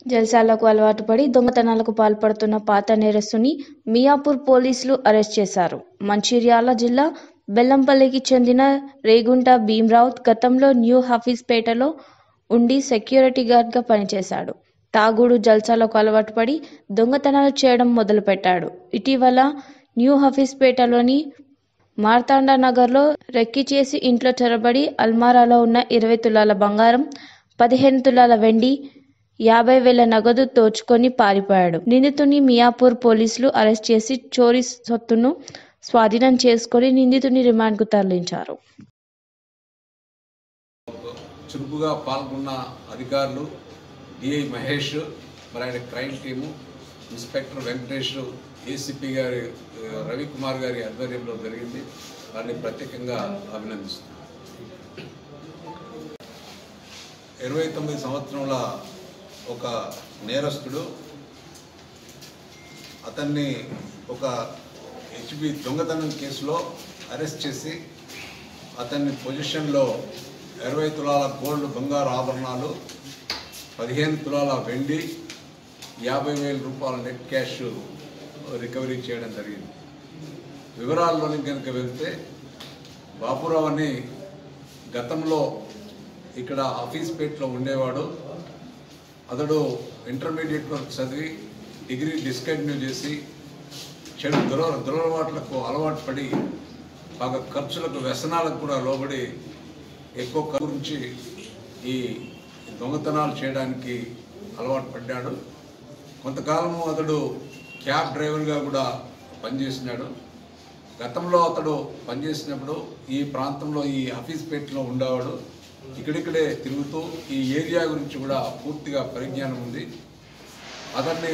జల్సాలకు అలవాటు పడి దొంగతనాలకు పాల్పడుతున్న పాత నేరస్తుని మియాపూర్ పోలీసులు అరెస్ట్ చేశారు మంచిర్యాల జిల్లా బెల్లంపల్లికి చెందిన రేగుంట భీమ్రావ్ గతంలో న్యూ హఫీజ్పేటలో ఉండి సెక్యూరిటీ గార్డ్గా పనిచేశాడు తాగుడు జల్సాలకు అలవాటు పడి దొంగతనాలు చేయడం మొదలుపెట్టాడు ఇటీవల న్యూ హఫీజ్పేటలోని మార్తాండా నగర్లో రెక్కి చేసి ఇంట్లో చొరబడి అల్మారాలో ఉన్న ఇరవై తులాల బంగారం పదిహేను తులాల వెండి యాభై వేల నగదు దోచుకొని పారిపోయాడు నిందితుని మియాపూర్ పోలీసులు అరెస్ట్ చేసి చోరీ సొత్తును స్వాధీనం చేసుకొని నిందితుని రిమాండ్కు తరలించారు చురుకుగా పాల్గొన్న అధికారులు డిఐ మహేష్ మరి ఆయన crime team inspector Venkatesh ACP గారి ఆ, రవికుమార్ గారి ఆధ్వర్యంలో జరిగింది వారిని ప్రత్యేకంగా అభినందిస్తున్నాను ఇరవై తొమ్మిది సంవత్సరముల ఒక నేరస్తుడు అతన్ని ఒక హెచ్బి దొంగతనం కేసులో అరెస్ట్ చేసి అతన్ని పొజిషన్లో ఇరవై తులాల గోల్డ్ బంగారు ఆభరణాలు పదిహేను తులాల వెండి యాభై వేల రూపాయల నెట్ క్యాష్ రికవరీ చేయడం జరిగింది వివరాల్లోని కనుక వెళ్తే బాపురావు అని గతంలో ఇక్కడ ఆఫీస్పేట్లో ఉండేవాడు అతడు ఇంటర్మీడియట్ వరకు చదివి డిగ్రీ డిస్కంటిన్యూ చేసి చెడు దుర దురలవాట్లకు అలవాటు పడి బాగా ఖర్చులకు వ్యసనాలకు కూడా లోబడి ఎక్కువ ఖర్చు గురించి ఈ దొంగతనాలు చేయడానికి అలవాటు పడ్డాడు కొంతకాలము అతడు క్యాబ్ డ్రైవర్గా కూడా పనిచేసినాడు గతంలో అతడు పనిచేసినప్పుడు ఈ ప్రాంతంలో ఈ ఆఫీస్పేటలో ఉండేవాడు ఇక్కడిక్కడే తిరుగుతూ ఈ ఏరియా గురించి కూడా పూర్తిగా పరిజ్ఞానం ఉంది అతన్ని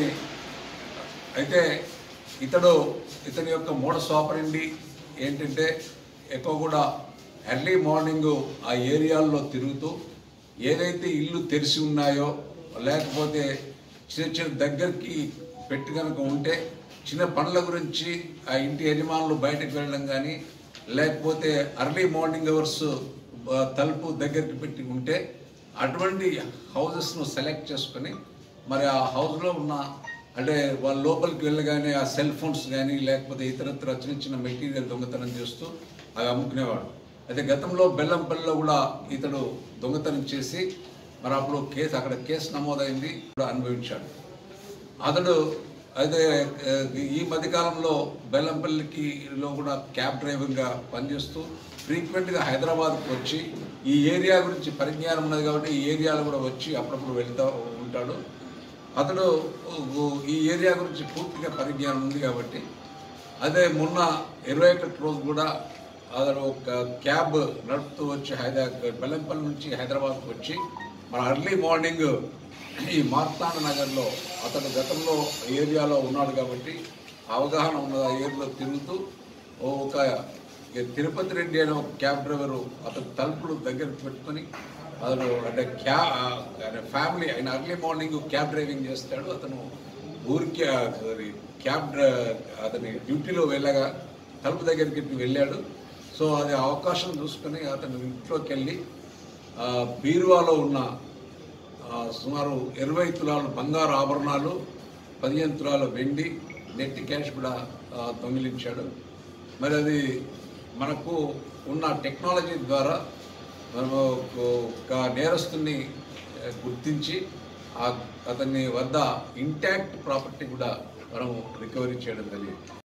అయితే ఇతడు ఇతని యొక్క మోడస్ ఆపరండి ఏంటంటే ఎక్కువ కూడా ఎర్లీ మార్నింగ్ ఆ ఏరియాల్లో తిరుగుతూ ఏదైతే ఇల్లు తెరిచి ఉన్నాయో లేకపోతే చిన్న చిన్న దగ్గరికి పెట్టి కనుక ఉంటే చిన్న పనుల గురించి ఆ ఇంటి యజమానులు బయటకు వెళ్ళడం కానీ లేకపోతే అర్లీ మార్నింగ్ అవర్స్ తలుపు దగ్గరికి పెట్టి ఉంటే అటువంటి హౌజెస్ను సెలెక్ట్ చేసుకొని మరి ఆ హౌస్లో ఉన్న అంటే వాళ్ళ లోపలికి వెళ్ళగానే ఆ సెల్ ఫోన్స్ కానీ లేకపోతే ఇతరత్ర చిన్న చిన్న మెటీరియల్ దొంగతనం చేస్తూ అవి అమ్ముకునేవాడు అయితే గతంలో బెల్లంపల్లిలో కూడా ఇతడు దొంగతనం చేసి మరి అప్పుడు కేసు అక్కడ కేసు నమోదైంది కూడా అనుభవించాడు అతడు అయితే ఆ, ఈ మధ్యకాలంలో బెల్లంపల్లికి లో కూడా క్యాబ్ డ్రైవర్గా పనిచేస్తూ ఫ్రీక్వెంట్గా హైదరాబాద్కి వచ్చి ఈ ఏరియా గురించి పరిజ్ఞానం ఉన్నది కాబట్టి ఈ ఏరియాలో కూడా వచ్చి అప్పుడప్పుడు వెళ్తూ ఉంటాడు అతడు ఊ, ఈ ఏరియా గురించి పూర్తిగా పరిజ్ఞానం ఉంది కాబట్టి అదే మొన్న ఇరవై ఒకటి రోజు కూడా అతను ఒక క్యాబ్ నడుపుతూ వచ్చి హైదరాబాద్ బెల్లంపల్లి నుంచి హైదరాబాద్కి వచ్చి మన అర్లీ మార్నింగ్ ఈ మార్తాండ నగర్లో అతను గతంలో ఏరియాలో ఉన్నాడు కాబట్టి అవగాహన ఉన్న ఆ ఏరియాలో తిరుగుతూ ఓ ఒక ఈ తిరుపతి రెడ్డి అనే ఒక క్యాబ్ డ్రైవరు అతను తలుపులు దగ్గరకు పెట్టుకొని అతను అంటే క్యా ఆయన ఫ్యామిలీ ఆయన అర్లీ మార్నింగ్ క్యాబ్ డ్రైవింగ్ చేస్తాడు అతను ఊరికి ఆ, sorry, క్యాబ్ డ్ర- అతని డ్యూటీలో వెళ్ళగా తలుపు దగ్గరికి వెళ్ళాడు సో అది అవకాశం చూసుకొని అతను ఇంట్లోకి వెళ్ళి ఆ, బీరువాలో ఉన్న ఆ, సుమారు ఇరవై తులాలు బంగారు ఆభరణాలు పదిహేను తులాల వెండి నెట్ క్యాష్ కూడా ఆ, దొంగిలించాడు మరి అది మనకు ఉన్న టెక్నాలజీ ద్వారా మనము ఒక నేరస్తుని ఆ, గుర్తించి ఆ అతని వద్ద ఇంటాక్ట్ ప్రాపర్టీ కూడా మనం రికవరీ చేయడం జరిగింది